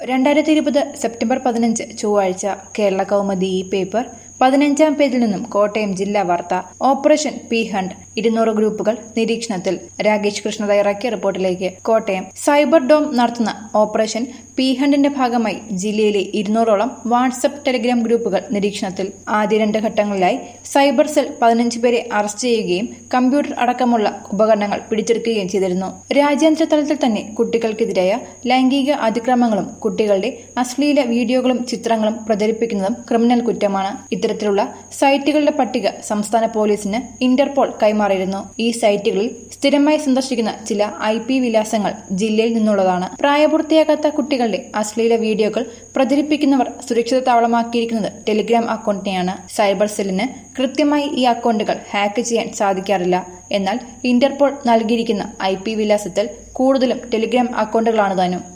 രണ്ടായിരത്തി ഇരുപത് സെപ്റ്റംബർ പതിനഞ്ച് ചൊവ്വാഴ്ച കേരള കൗമുദി ഈ പേപ്പർ പതിനഞ്ചാം പേജിൽ നിന്നും കോട്ടയം ജില്ലാ വാർത്ത ഓപ്പറേഷൻ പി ഹണ്ട് ഇരുന്നൂറ് ഗ്രൂപ്പുകൾ നിരീക്ഷണത്തിൽ രാകേഷ് കൃഷ്ണ തയ്യാറാക്കിയ റിപ്പോർട്ടിലേക്ക് കോട്ടയം സൈബർ ഡോം നടത്തുന്ന ഓപ്പറേഷൻ പി ഹണ്ടിന്റെ ഭാഗമായി ജില്ലയിലെ ഇരുന്നൂറോളം വാട്സപ്പ് ടെലിഗ്രാം ഗ്രൂപ്പുകൾ നിരീക്ഷണത്തിൽ ആദ്യ രണ്ട് ഘട്ടങ്ങളിലായി സൈബർ സെൽ പതിനഞ്ച് പേരെ അറസ്റ്റ് ചെയ്യുകയും കമ്പ്യൂട്ടർ അടക്കമുള്ള ഉപകരണങ്ങൾ പിടിച്ചെടുക്കുകയും ചെയ്തിരുന്നു രാജ്യാന്തര തലത്തിൽ തന്നെ കുട്ടികൾക്കെതിരായ ലൈംഗിക അതിക്രമങ്ങളും കുട്ടികളുടെ അശ്ലീല വീഡിയോകളും ചിത്രങ്ങളും പ്രചരിപ്പിക്കുന്നതും ക്രിമിനൽ കുറ്റമാണ് ഇത്തരത്തിലുള്ള സൈറ്റുകളുടെ പട്ടിക സംസ്ഥാന പോലീസിന് ഇന്റർപോൾ കൈമാറിയിരുന്നു ഈ സൈറ്റുകളിൽ സ്ഥിരമായി സന്ദർശിക്കുന്ന ചില ഐ പി വിലാസങ്ങൾ ജില്ലയിൽ നിന്നുള്ളതാണ് പ്രായപൂർത്തിയാകാത്ത കുട്ടികളുടെ അശ്ലീല വീഡിയോകൾ പ്രചരിപ്പിക്കുന്നവർ സുരക്ഷിത താവളമാക്കിയിരിക്കുന്നത് ടെലിഗ്രാം അക്കൗണ്ടിനെയാണ് സൈബർ സെല്ലിന് കൃത്യമായി ഈ അക്കൗണ്ടുകൾ ഹാക്ക് ചെയ്യാൻ സാധിക്കാറില്ല എന്നാൽ ഇന്റർപോൾ നൽകിയിരിക്കുന്ന ഐ പി വിലാസത്തിൽ കൂടുതലും ടെലിഗ്രാം അക്കൗണ്ടുകളാണ് താനും